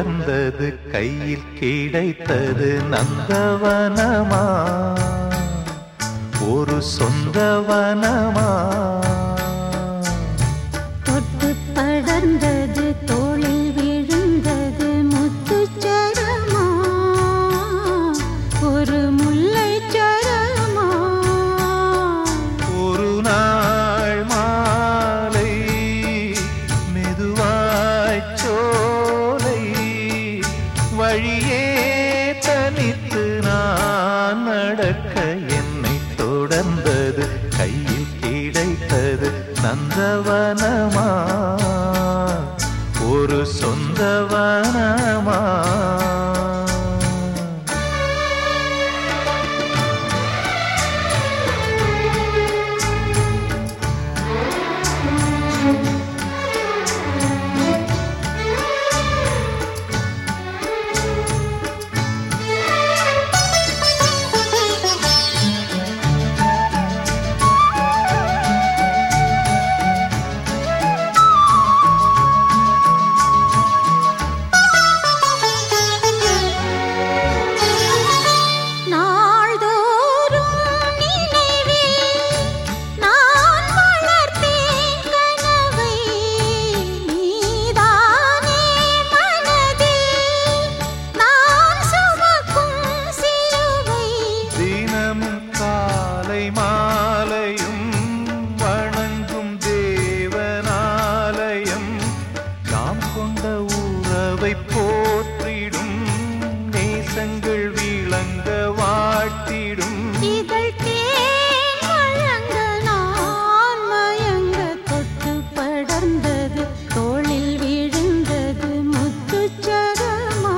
தொடர்ந்தது கையில் கிடைத்தது நந்தவனமா ஒரு சொந்தவனமா தொட்டு படர்ந்தது தோளில் விழுந்தது முத்துச்சரமா ஒரு முல்லைச்சரமா ஒரு நாள் மாலை மெதுவாய் சோலை வழியே தனித்து நான் நடக்க என்னை தொடர்ந்தது கையில் கிடைத்தது நந்தவனமா ஒரு சொந்தவனமா நாள்தோறும் நினைவில் நான் வளர்த்தேன் கனவை நீதானே மனதில் நான் சுமக்கும் சிலுவை தினமும் காலை மாலையும் வணங்கும் தேவனாலயம் நாம் கொண்ட உறவை போற்றிடும் நேசங்கள் விளங்க வாட்டிடும் இதழ் தேன் வழங்க நான் மயங்க தொட்டு படர்ந்தது தோளில் விழுந்தது முத்துச்சரமா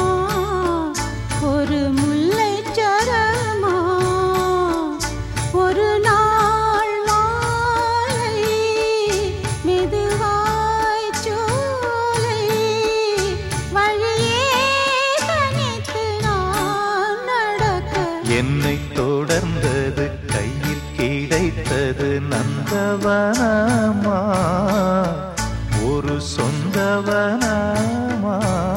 ஒரு முல்லைச்சரமா ஒரு நாள் மாலை மெதுவாய் சோலை வழியே தனித்து நான் நடக்க என்னை தொடர்ந்தது கையில் கிடைத்தது நந்தவனமா ஒரு சொந்தவனமா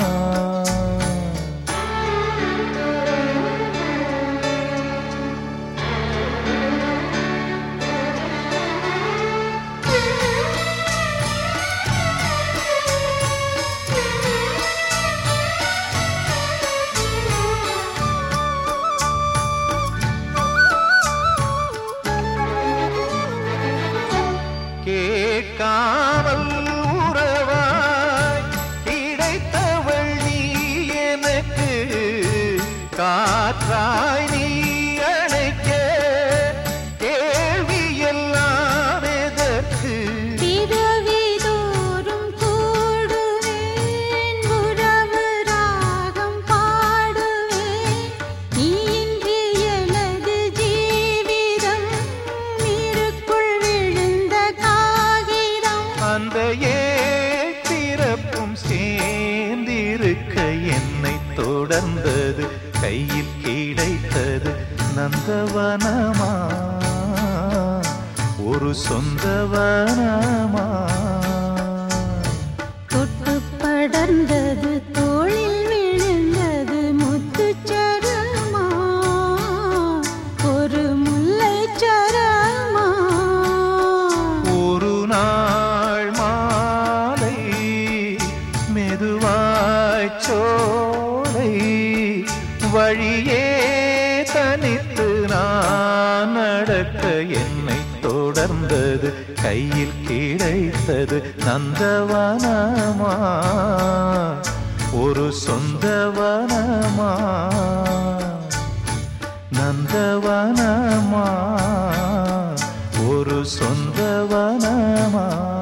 கேட்காமல் உறவாய் கிடைத்தவள் நீ எனக்கு காற்றாய் நீ அழைக்க கேள்வி எல்லாம் எதற்கு பிறவிதோறும் கூடுவேன் உறவு ராகம் பாடுவேன் நீ இன்றி எனது ஜீவிதம் நீருக்குள் விழுந்த காகிதம் அந்த ஏழ் பிறப்பும் சேர்ந்திருக்க என்னை தொடர்ந்தது கையில் கிடைத்தது நந்தவனமா ஒரு சொந்தவனமா தொட்டு படர்ந்தது தோளில் விழுந்தது முத்துச்சரமா ஒரு முல்லைச்சரமா ஒரு நாள் மாலை மெதுவாய் சோலை வழியே தனித்து நான் நடக்க என்னை தொடர்ந்தது கையில் கிடைத்தது நந்தவனமா ஒரு சொந்தவனமா நந்தவனமா ஒரு சொந்தவனமா